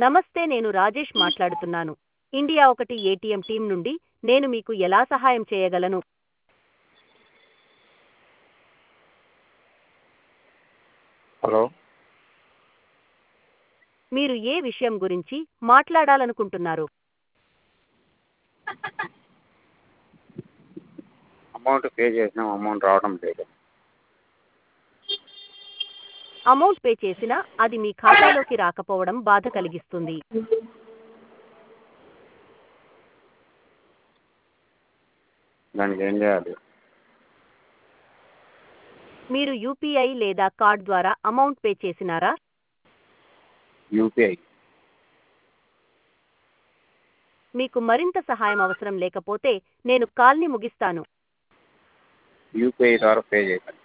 నమస్తే నేను రాజేష్ మాట్లాడుతున్నాను ఇండియా ఒకటి ఏటీఎం టీం నుండి నేను మీకు ఎలా సహాయం చేయగలను హలో మీరు ఏ విషయం గురించి మాట్లాడాలనుకుంటున్నారు అమౌంట్ పే చేసినాం అమౌంట్ రావడం లేదు అమౌంట్ పే చేసినా అది మీ ఖాతాలోకి రాకపోవడం బాధ కలిగిస్తుంది దానికి ఏం చేయాలి మీరు యూపీఐ లేదా కార్డ్ ద్వారా అమౌంట్ పే చేసినారా యూపీఐ మీకు మరింత సహాయం అవసరం లేకపోతే నేను కాల్ని ముగిస్తాను యూపీఐ ద్వారా పే చేశాను